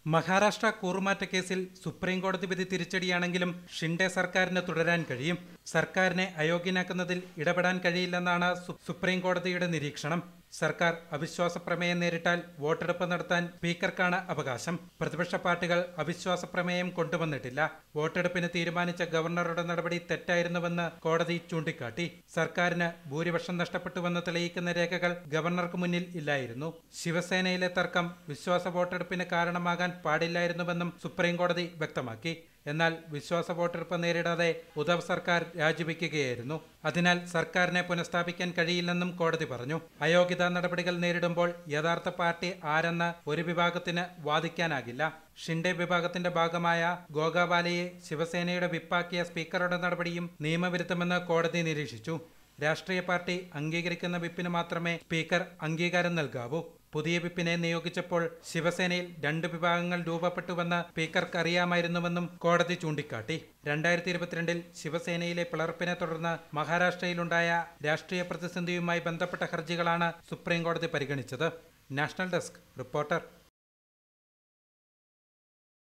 മഹാരാഷ്ട്ര കൂറുമാറ്റ കേസിൽ സുപ്രീം കോടതി വിധി തിരിച്ചടിയാണെങ്കിലും ഷിൻഡെ സർക്കാരിന് തുടരാൻ കഴിയും സർക്കാരിനെ അയോഗ്യനാക്കുന്നതിൽ ഇടപെടാൻ കഴിയില്ലെന്നാണ് സു- സുപ്രീം കോടതിയുടെ നിരീക്ഷണം സർക്കാർ അവിശ്വാസ പ്രമേയം നേരിട്ടാൽ വോട്ടെടുപ്പ് നടത്താൻ സ്പീക്കർക്കാണ് അവകാശം പ്രതിപക്ഷ പാർട്ടികൾ അവിശ്വാസ പ്രമേയം കൊണ്ടുവന്നിട്ടില്ല വോട്ടെടുപ്പിന് തീരുമാനിച്ച ഗവർണറുടെ നടപടി തെറ്റായിരുന്നുവെന്ന് കോടതി ചൂണ്ടിക്കാട്ടി സർക്കാരിന് ഭൂരിപക്ഷം നഷ്ടപ്പെട്ടുവെന്ന് തെളിയിക്കുന്ന രേഖകൾ ഗവർണർക്ക് മുന്നിൽ ഇല്ലായിരുന്നു ശിവസേനയിലെ തർക്കം വിശ്വാസ വോട്ടെടുപ്പിന് കാരണമാകാൻ പാടില്ലായിരുന്നുവെന്നും സുപ്രീം കോടതി വ്യക്തമാക്കി എന്നാൽ വിശ്വാസ വോട്ടെടുപ്പ് നേരിടാതെ ഉദ്ധവ് സർക്കാർ രാജിവെക്കുകയായിരുന്നു അതിനാൽ സർക്കാരിനെ പുനഃസ്ഥാപിക്കാൻ കഴിയില്ലെന്നും കോടതി പറഞ്ഞു അയോഗ്യതാ നടപടികൾ നേരിടുമ്പോൾ യഥാർത്ഥ പാർട്ടി ആരെന്ന് ഒരു വിഭാഗത്തിന് വാദിക്കാനാകില്ല ഷിൻഡെ വിഭാഗത്തിന്റെ ഭാഗമായ ഗോഗാവാലയെ ശിവസേനയുടെ വിപ്പാക്കിയ സ്പീക്കറുടെ നടപടിയും നിയമവിരുദ്ധമെന്ന് കോടതി നിരീക്ഷിച്ചു രാഷ്ട്രീയ പാർട്ടി അംഗീകരിക്കുന്ന വിപ്പിന് മാത്രമേ സ്പീക്കർ അംഗീകാരം നൽകാവൂ പുതിയ വിപ്പിനെ നിയോഗിച്ചപ്പോൾ ശിവസേനയിൽ രണ്ട് വിഭാഗങ്ങൾ രൂപപ്പെട്ടുവെന്ന് സ്പീക്കർക്ക് അറിയാമായിരുന്നുവെന്നും കോടതി ചൂണ്ടിക്കാട്ടി രണ്ടായിരത്തി ഇരുപത്തിരണ്ടിൽ ശിവസേനയിലെ പിളർപ്പിനെ തുടർന്ന് മഹാരാഷ്ട്രയിലുണ്ടായ രാഷ്ട്രീയ പ്രതിസന്ധിയുമായി ബന്ധപ്പെട്ട ഹർജികളാണ് സുപ്രീം കോടതി പരിഗണിച്ചത് നാഷണൽ ഡെസ്ക് റിപ്പോർട്ടർ